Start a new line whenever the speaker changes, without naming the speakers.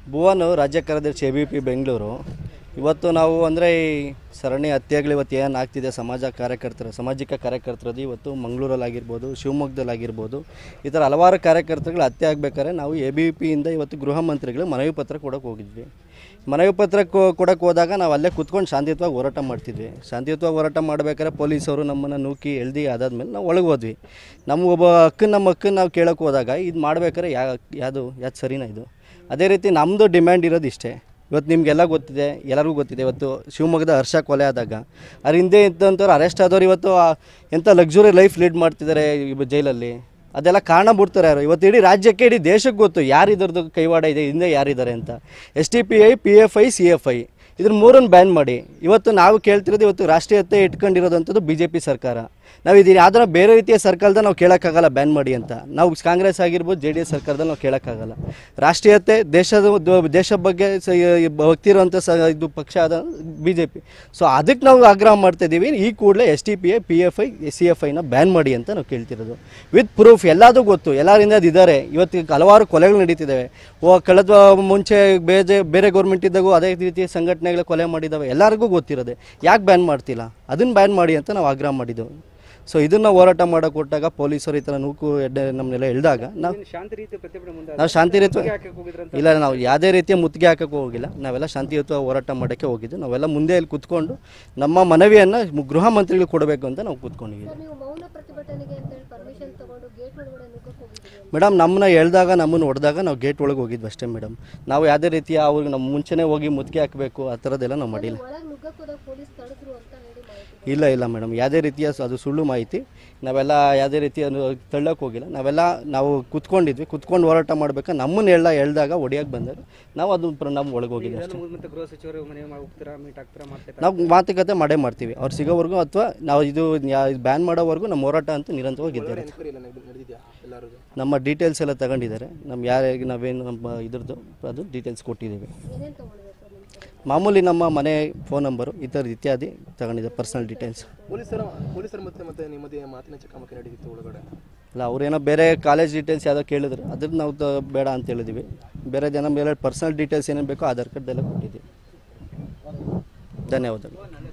ಭುವನ್ ರಾಜ್ಯ ಕಾರ್ಯದರ್ಶಿ A B P Bengaluru ಇವತ್ತು ನಾವು ಅಂದರೆ ಈ ಸರಣಿ ಹತ್ಯೆಗಳು ಇವತ್ತು ಏನು ಆಗ್ತಿದೆ ಸಮಾಜ ಕಾರ್ಯಕರ್ತರು ಸಾಮಾಜಿಕ ಕಾರ್ಯಕರ್ತರದ್ದು ಇವತ್ತು ಮಂಗಳೂರಲ್ಲಾಗಿರ್ಬೋದು ಶಿವಮೊಗ್ಗದಲ್ಲಾಗಿರ್ಬೋದು ಈ ಥರ ಹಲವಾರು ಕಾರ್ಯಕರ್ತರುಗಳು ಹತ್ಯೆ ಆಗಬೇಕಾದ್ರೆ ನಾವು ಎ ಬಿ ಪಿಯಿಂದ ಇವತ್ತು ಗೃಹ ಮಂತ್ರಿಗಳು ಮನವಿ ಪತ್ರ ಕೊಡೋಕೆ ಹೋಗಿದ್ವಿ ಮನವಿ ಪತ್ರ ಕೊ- ಕೊಡಕ್ಕೆ ಹೋದಾಗ ನಾವು ಅಲ್ಲೇ ಕುತ್ಕೊಂಡು ಶಾಂತಿಯುತವಾಗಿ ಹೋರಾಟ ಮಾಡ್ತಿದ್ವಿ ಶಾಂತಿಯುತವಾಗಿ ಹೋರಾಟ ಮಾಡಬೇಕಾದ್ರೆ ಪೊಲೀಸವರು ನಮ್ಮನ್ನು ನೂಕಿ ಎಳ್ದು ಅದಾದ್ಮೇಲೆ ನಾವು ಒಳಗೆ ಹೋದ್ವಿ ನಮ್ಮ ಒಬ್ಬ ಹಕ್ಕನ್ನು ನಮ್ಮ ಹಕ್ಕನ್ನು ನಾವು ಕೇಳೋಕೆ ಹೋದಾಗ ಇದು ಮಾಡ್ಬೇಕಾದ್ರೆ ಯಾ ಯಾವುದು ಯಾವ್ದು ಸರಿನಾ ಇದು ಅದೇ ರೀತಿ ನಮ್ಮದು ಡಿಮ್ಯಾಂಡ್ ಇರೋದು ಇಷ್ಟೇ ಇವತ್ತು ನಿಮಗೆಲ್ಲ ಗೊತ್ತಿದೆ ಎಲ್ಲರಿಗೂ ಗೊತ್ತಿದೆ ಇವತ್ತು ಶಿವಮೊಗ್ಗದ ಹರ್ಷ ಕೊಲೆ ಆದಾಗ ಅದ್ರ ಹಿಂದೆ ಇದ್ದಂಥವ್ರು ಅರೆಸ್ಟ್ ಆದವ್ರು ಇವತ್ತು ಆ ಎಂಥ ಲಕ್ಸುರಿ ಲೈಫ್ ಲೀಡ್ ಮಾಡ್ತಿದ್ದಾರೆ ಇವ್ ಜೈಲಲ್ಲಿ ಅದೆಲ್ಲ ಕಾರಣ ಬಿಡ್ತಾರೆ ಯಾರು ಇವತ್ತು ಇಡೀ ರಾಜ್ಯಕ್ಕೆ ಇಡೀ ದೇಶಕ್ಕೆ ಗೊತ್ತು ಯಾರು ಇದ್ರದ್ದು ಕೈವಾಡ ಇದೆ ಹಿಂದೆ ಯಾರಿದ್ದಾರೆ ಅಂತ S D P I P F I C F I ಇದ್ರ ಮೂರನ್ನು ಬ್ಯಾನ್ ಮಾಡಿ ಇವತ್ತು ನಾವು ಕೇಳ್ತಿರೋದು ಇವತ್ತು ರಾಷ್ಟ್ರೀಯತೆ ಇಟ್ಕೊಂಡಿರೋದಂಥದ್ದು ಬಿ ಜೆ ಪಿ ಸರ್ಕಾರ ನಾವು ಇದೀನಿ ಯಾವ್ದಾರ ಬೇರೆ ರೀತಿಯ ಸರ್ಕಾರದಲ್ಲಿ ನಾವು ಕೇಳೋಕ್ಕಾಗಲ್ಲ ಬ್ಯಾನ್ ಮಾಡಿ ಅಂತ ನಾವು ಕಾಂಗ್ರೆಸ್ ಆಗಿರ್ಬೋದು ಜೆ ಡಿ ಎಸ್ ಸರ್ಕಾರದಲ್ಲಿ ನಾವು ಕೇಳೋಕ್ಕಾಗಲ್ಲ ರಾಷ್ಟ್ರೀಯತೆ ದೇಶದ ದ- ದೇಶ ಬಗ್ಗೆ ಸ ಈ ಭಕ್ತಿ ಇರುವಂಥ ಸ ಇದು ಪಕ್ಷ ಆದ ಬಿ ಜೆ ಪಿ ಸೊ ಅದಕ್ಕೆ ನಾವು ಆಗ್ರಹ ಮಾಡ್ತಾ ಇದ್ದೀವಿ ಈ ಕೂಡಲೇ S D P I P F I C F ಐನ ಬ್ಯಾನ್ ಮಾಡಿ ಅಂತ ನಾವು ಕೇಳ್ತಿರೋದು ವಿತ್ ಪ್ರೂಫ್ ಎಲ್ಲದೂ ಗೊತ್ತು ಎಲ್ಲರಿಂದ ಅದು ಇದ್ದಾರೆ ಇವತ್ತು ಹಲವಾರು ಕೊಲೆಗಳು ನಡೀತಿದ್ದಾವೆ ಓ ಕಳೆದ ಮುಂಚೆ ಬೇರೆ ಬೇರೆ ಗೌರ್ಮೆಂಟ್ ಇದ್ದಾಗೂ ಅದೇ ರೀತಿ ಸಂಘಟನೆಗಳು ಕೊಲೆ ಮಾಡಿದ್ದಾವೆ ಎಲ್ಲರಿಗೂ ಗೊತ್ತಿರೋದೆ ಯಾಕೆ ಬ್ಯಾನ್ ಮಾಡ್ತಿಲ್ಲ ಅದನ್ನು ಬ್ಯಾನ್ ಮಾಡಿ ಅಂತ ನಾವು ಆಗ್ರಹ ಮಾಡಿದ್ದೆವು ಸೊ ಇದನ್ನು ಹೋರಾಟ ಮಾಡೋಕೆ ಕೊಟ್ಟಾಗ ಪೊಲೀಸರು ಈ ಥರ ನೂಕು ಎಡ್ಡೆ ನಮ್ಮನ್ನೆಲ್ಲ ಎಳ್ದಾಗ ನಾವು
ಏನು ಶಾಂತಿ ರೀತಿ ಪ್ರತಿಭಟನೆ ಮುಂದೆ
ನಾವು ಶಾಂತಿ ರೀತಿ
ಹಾಕಕ್ಕೆ ಹೋಗಿದ್ರಂತ
ಇಲ್ಲ ನಾವು ಯಾವುದೇ ರೀತಿಯ ಮುತ್ತಿಗೆ ಹಾಕಕ್ಕೆ ಹೋಗಿಲ್ಲ ನಾವೆಲ್ಲ ಶಾಂತಿಯುತ ಹೋರಾಟ ಮಾಡೋಕ್ಕೆ ಹೋಗಿದ್ದು ನಾವೆಲ್ಲ ಮುಂದೆ ಇಲ್ಲಿ ಕೂತ್ಕೊಂಡು ನಮ್ಮ ಮನವಿಯನ್ನು ಗೃಹ ಮಂತ್ರಿಗಳು ಕೊಡಬೇಕು ಅಂತ ನಾವು ಕೂತ್ಕೊಂಡಿದ್ದೀವಿ
ನೀವು ಮೌನ ಪ್ರತಿಭಟನೆಗೆ ಅಂತೇಳಿ ಪರ್ಮಿಷನ್ ತಗೊಂಡು ಗೇಟ್ ಒಳಗಡೆ ನುಗ್ಗಕ್ಕೆ ಹೋಗಿದ್ದೀವಿ
ಮೇಡಮ್ ನಮ್ಮನ್ನ ಎಳ್ದಾಗ ನಮ್ಮನ್ನು ಹೊಡೆದಾಗ ನಾವು ಗೇಟ್ ಒಳಗೆ ಹೋಗಿದ್ವಿ ಅಷ್ಟೇ ಮೇಡಮ್ ನಾವು ಯಾವುದೇ ರೀತಿಯ ಅವ್ರಿಗೆ ನಮ್ಮ ಮುಂಚೆನೇ ಹೋಗಿ ಮುತ್ತಿಗೆ ಹಾಕಬೇಕು ಆ ಥರದ್ದೆಲ್ಲ ನಾವು ಮಾಡಿಲ್ಲ
ಒಳಗೆ ನುಗ್ಗಕ್ಕೆ ಹೋದಾಗ ಪೊಲೀಸ್ ತಡೆದ್ರು ಅಂತ ಹೇಳಿ ಮಾಹಿತಿ
ಇಲ್ಲ ಇಲ್ಲ ಮೇಡಮ್ ಯಾವುದೇ ರೀತಿಯ ಸ- ಅದು ಸುಳ್ಳು ಮಾಹಿತಿ ನಾವೆಲ್ಲ ಯಾವುದೇ ರೀತಿಯ ತಳ್ಳಕ್ಕೆ ಹೋಗಿಲ್ಲ ನಾವೆಲ್ಲ ನಾವು ಕುತ್ಕೊಂಡಿದ್ವಿ ಕುತ್ಕೊಂಡು ಹೋರಾಟ ಮಾಡ್ಬೇಕು ನಮ್ಮನ್ನ ಎಳ್ದ ಎಳ್ದಾಗ ಹೊಡಿಯೋಕೆ ಬಂದಾಗ ನಾವು ಅದು ಪ್ರ- ನಾವು ಒಳಗೆ ಹೋಗಿದ್ವಿ ಅಷ್ಟೇ
ಮತ್ತೆ ಗೃಹ ಸಚಿವರು ಮನೆ ಮಾಡಿ ಹೋಗ್ತೀರಾ ಮೀಟ್ ಆಗ್ತೀರಾ ಮಾಡ್ತೀರಾ
ನಾವು ಮಾತುಕತೆ ಮಾಡೇ ಮಾಡ್ತೀವಿ ಅವ್ರು ಸಿಗೋವರೆಗೂ ಅಥವಾ ನಾವು ಇದು ಬ್ಯಾನ್ ಮಾಡೋವರೆಗೂ ನಮ್ಮ ಹೋರಾಟ ಅಂತೂ ನಿರಂತರವಾಗಿದ್ದಾರೆ ನಮ್ಮ ಡೀಟೇಲ್ಸ್ ಎಲ್ಲ ತಗೊಂಡಿದ್ದಾರೆ ನಮ್ಮ ಯಾರ್ಯಾರಿಗೆ ನಾವೇನು ನಮ್ಮ ಇದ್ರದ್ದು ಅದು ಡೀಟೇಲ್ಸ್ ಕೊಟ್ಟಿದ್ದೀವಿ
ಏನೇನು ತಗೊಂಡಿದೆ ಸರ್ ನಿಮ್ಮ ಕಡೆ
ಮಾಮೂಲಿ ನಮ್ಮ ಮನೆ ಫೋನ್ ನಂಬರು ಈ ಥರದ್ದು ಇತ್ಯಾದಿ ತಗೊಂಡಿದೆ ಪರ್ಸನಲ್ ಡೀಟೇಲ್ಸ್
ಪೊಲೀಸರ ಪೊಲೀಸರ ಮತ್ತೆ ಮತ್ತೆ ನಿಮ್ಮದೇ ಮಾತಿನ ಚಕಮಕಿ ನಡೀತಿತ್ತು ಒಳಗಡೆ
ಅಲ್ಲ ಅವ್ರೇನೋ ಬೇರೆ ಕಾಲೇಜ್ ಡೀಟೇಲ್ಸ್ ಯಾವುದೋ ಕೇಳಿದ್ರು ಅದ್ರ ನಾವು ತ- ಬೇಡ ಅಂತ ಹೇಳಿದ್ವಿ ಬೇರೆ ಜನ ಬೇರೆ ಪರ್ಸನಲ್ ಡೀಟೇಲ್ಸ್ ಏನೇನು ಬೇಕೋ ಆಧಾರ್ ಕಾರ್ಡ್ ಎಲ್ಲ ಕೊಟ್ಟಿದ್ದೀವಿ ಧನ್ಯವಾದಗಳು